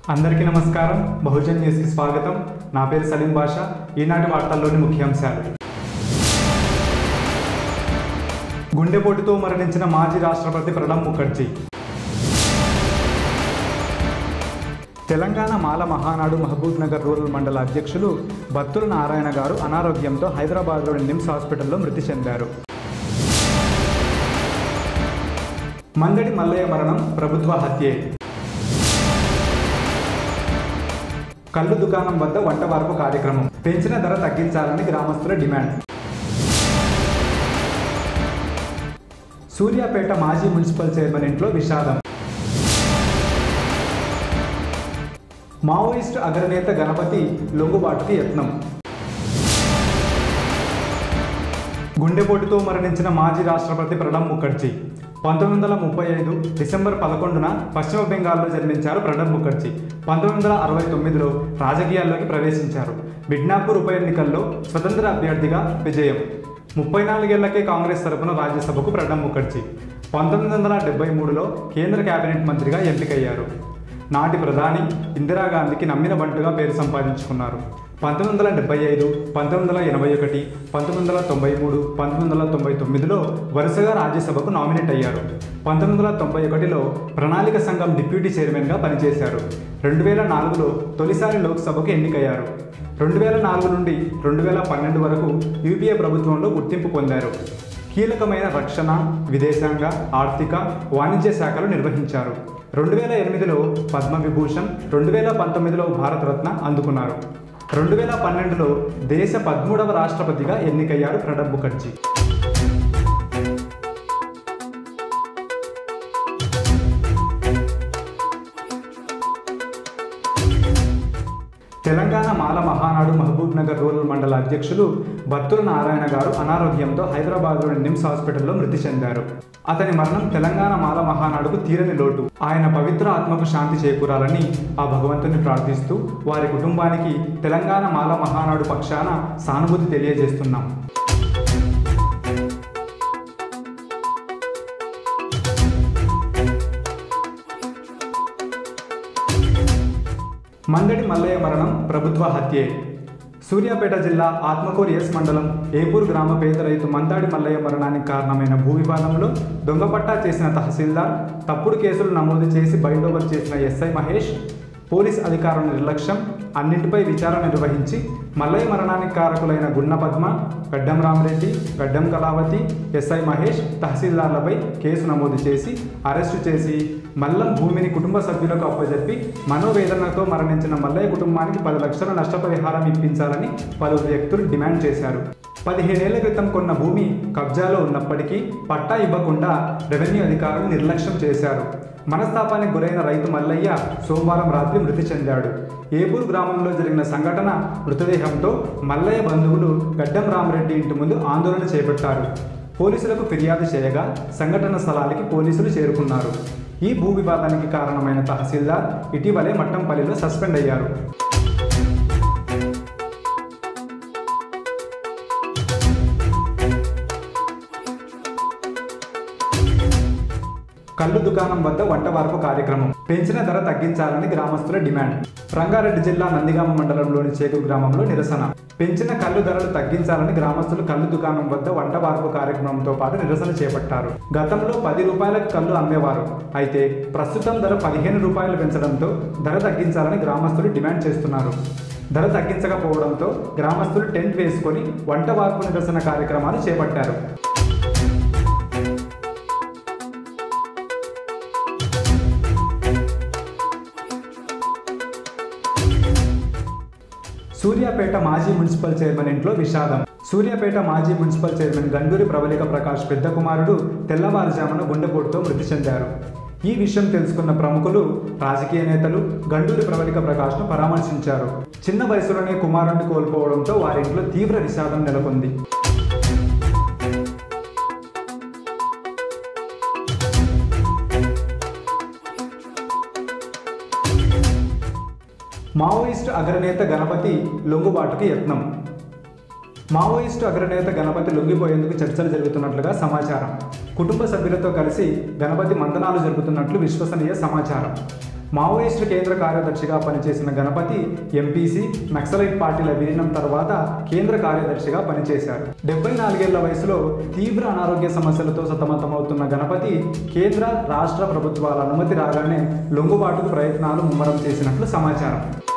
అందరికీ నమస్కారం బహుజన్ న్యూస్కి స్వాగతం నా పేరు సలీం బాషా ఈనాటి వార్తల్లోని ముఖ్యాంశాలు గుండెపోటుతో మరణించిన మాజీ రాష్ట్రపతి ప్రణబ్ ముఖర్జీ తెలంగాణ మాల మహానాడు మహబూబ్ నగర్ రూరల్ మండల అధ్యక్షులు బత్తుల నారాయణ గారు అనారోగ్యంతో హైదరాబాద్లోని నిమ్స్ హాస్పిటల్లో మృతి చెందారు మంగడి మల్లయ్య మరణం ప్రభుత్వ హత్యే కళ్ళు దుకాణం వద్ద వంట వార్పు కార్యక్రమం పెంచిన ధర తగ్గించాలని గ్రామస్తుల డిమాండ్ సూర్యాపేట మాజీ మున్సిపల్ చైర్మన్ ఇంట్లో విషాదం మావోయిస్ట్ అగ్రనేత గణపతి లొంగుబాటుకి యత్నం గుండెపోటుతో మరణించిన మాజీ రాష్ట్రపతి ప్రణబ్ ముఖర్జీ పంతొమ్మిది వందల ముప్పై ఐదు డిసెంబర్ పదకొండున పశ్చిమ బెంగాల్లో జన్మించారు ప్రణబ్ ముఖర్జీ పంతొమ్మిది వందల అరవై తొమ్మిదిలో రాజకీయాల్లోకి ప్రవేశించారు మిడ్నాపూర్ ఉప ఎన్నికల్లో స్వతంత్ర అభ్యర్థిగా విజయం ముప్పై నాలుగేళ్లకే కాంగ్రెస్ తరపున రాజ్యసభకు ప్రణబ్ ముఖర్జీ పంతొమ్మిది వందల డెబ్బై మూడులో కేంద్ర కేబినెట్ మంత్రిగా ఎంపికయ్యారు నాటి ప్రధాని ఇందిరాగాంధీకి నమ్మిన బంటుగా పేరు సంపాదించుకున్నారు పంతొమ్మిది వందల డెబ్బై ఐదు పంతొమ్మిది వందల ఎనభై ఒకటి పంతొమ్మిది వందల తొంభై మూడు పంతొమ్మిది వందల తొంభై తొమ్మిదిలో వరుసగా రాజ్యసభకు నామినేట్ అయ్యారు పంతొమ్మిది వందల తొంభై ఒకటిలో ప్రణాళిక సంఘం డిప్యూటీ చైర్మన్గా పనిచేశారు రెండు వేల నాలుగులో తొలిసారి లోక్సభకు ఎన్నికయ్యారు రెండు వేల నాలుగు నుండి రెండు వేల పన్నెండు వరకు యూపీఏ ప్రభుత్వంలో గుర్తింపు పొందారు కీలకమైన రక్షణ విదేశాంగ ఆర్థిక వాణిజ్య శాఖలు నిర్వహించారు రెండు వేల ఎనిమిదిలో పద్మవిభూషణ్ రెండు వేల పంతొమ్మిదిలో భారతరత్న అందుకున్నారు రెండు వేల పన్నెండులో దేశ పదమూడవ రాష్ట్రపతిగా ఎన్నికయ్యారు ప్రణబ్ ముఖర్జీ తెలంగాణ మాల మహానాడు మహబూబ్ నగర్ రూరల్ మండల అధ్యక్షులు బత్తుల నారాయణ గారు అనారోగ్యంతో హైదరాబాద్లోని నిమ్స్ హాస్పిటల్లో మృతి చెందారు అతని మరణం తెలంగాణ మాల మహానాడుకు తీరని లోటు ఆయన పవిత్ర ఆత్మకు శాంతి చేకూరాలని ఆ భగవంతుని ప్రార్థిస్తూ వారి కుటుంబానికి తెలంగాణ మాల మహానాడు పక్షాన సానుభూతి తెలియజేస్తున్నాం మంగడి మల్లయ్య మరణం ప్రభుత్వ హత్యే సూర్యాపేట జిల్లా ఆత్మకూరు ఎస్ మండలం ఏపూర్ గ్రామ పేద రైతు మందాడి మల్లయ్య మరణానికి కారణమైన భూ వివాదంలో దొంగపట్టా చేసిన తహసీల్దార్ తప్పుడు కేసులు నమోదు చేసి బైండోవర్ చేసిన ఎస్ఐ మహేష్ పోలీస్ అధికారుల నిర్లక్ష్యం అన్నింటిపై విచారణ నిర్వహించి మల్లయ్య మరణానికి కారకులైన గున్న పద్మ గడ్డం రామరెడ్డి గడ్డం కళావతి ఎస్ఐ మహేష్ తహసీల్దార్లపై కేసు నమోదు చేసి అరెస్టు చేసి మల్లం భూమిని కుటుంబ సభ్యులకు అప్పజెప్పి మనోవేదనతో మరణించిన మల్లయ్య కుటుంబానికి పది లక్షల నష్టపరిహారం ఇప్పించాలని పలువురు వ్యక్తులు డిమాండ్ చేశారు పదిహేనేళ్ల క్రితం కొన్న భూమి కబ్జాలో ఉన్నప్పటికీ పట్టా ఇవ్వకుండా రెవెన్యూ అధికారులు నిర్లక్ష్యం చేశారు మనస్తాపానికి గురైన రైతు మల్లయ్య సోమవారం రాత్రి మృతి చెందాడు ఏపూరు గ్రామంలో జరిగిన సంఘటన మృతదేహంతో మల్లయ్య బంధువులు గడ్డం రామరెడ్డి ఇంటి ముందు ఆందోళన చేపట్టారు పోలీసులకు ఫిర్యాదు చేయగా సంఘటన స్థలానికి పోలీసులు చేరుకున్నారు ఈ భూ వివాదానికి కారణమైన తహసీల్దార్ ఇటీవలే మట్టంపల్లిలో సస్పెండ్ అయ్యారు కళ్ళు దుకాణం వద్ద వంట వార్పు కార్యక్రమం పెంచిన ధర తగ్గించాలని గ్రామస్తుల డిమాండ్ రంగారెడ్డి జిల్లా నందిగామ మండలంలోని చేకు గ్రామంలో నిరసన పెంచిన కళ్ళు ధరలు తగ్గించాలని గ్రామస్తులు కళ్ళు దుకాణం వద్ద వంట వార్పు కార్యక్రమంతో పాటు నిరసన చేపట్టారు గతంలో పది రూపాయలకు కళ్ళు అమ్మేవారు అయితే ప్రస్తుతం ధర పదిహేను రూపాయలు పెంచడంతో ధర తగ్గించాలని గ్రామస్తులు డిమాండ్ చేస్తున్నారు ధర తగ్గించకపోవడంతో గ్రామస్తులు టెంట్ వేసుకొని వంట వార్పు నిరసన కార్యక్రమాలు చేపట్టారు సూర్యాపేట మాజీ మున్సిపల్ చైర్మన్ ఇంట్లో విషాదం సూర్యాపేట మాజీ మున్సిపల్ చైర్మన్ గండూరి ప్రవళిక ప్రకాష్ పెద్ద కుమారుడు తెల్లవారుజామున గుండెపోటుతో మృతి చెందారు ఈ విషయం తెలుసుకున్న ప్రముఖులు రాజకీయ నేతలు గండూరి ప్రవళిక ప్రకాష్ను పరామర్శించారు చిన్న వయసులోనే కుమారుడిని కోల్పోవడంతో వారింట్లో తీవ్ర విషాదం నెలకొంది మావోయిస్టు అగ్రనేత గణపతి లొంగుబాటుకి యత్నం మావోయిస్టు అగ్రనేత గణపతి లొంగిపోయేందుకు చర్చలు జరుగుతున్నట్లుగా సమాచారం కుటుంబ సభ్యులతో కలిసి గణపతి మంతనాలు జరుపుతున్నట్లు విశ్వసనీయ సమాచారం మావోయిస్టు కేంద్ర కార్యదర్శిగా పనిచేసిన గణపతి ఎంపీసీ నక్సలైట్ పార్టీల విలీనం తర్వాత కేంద్ర కార్యదర్శిగా పనిచేశారు డెబ్బై నాలుగేళ్ల వయసులో తీవ్ర అనారోగ్య సమస్యలతో సతమతమవుతున్న గణపతి కేంద్ర రాష్ట్ర ప్రభుత్వాల అనుమతి రాగానే లొంగుబాటుకు ప్రయత్నాలు ముమ్మరం చేసినట్లు సమాచారం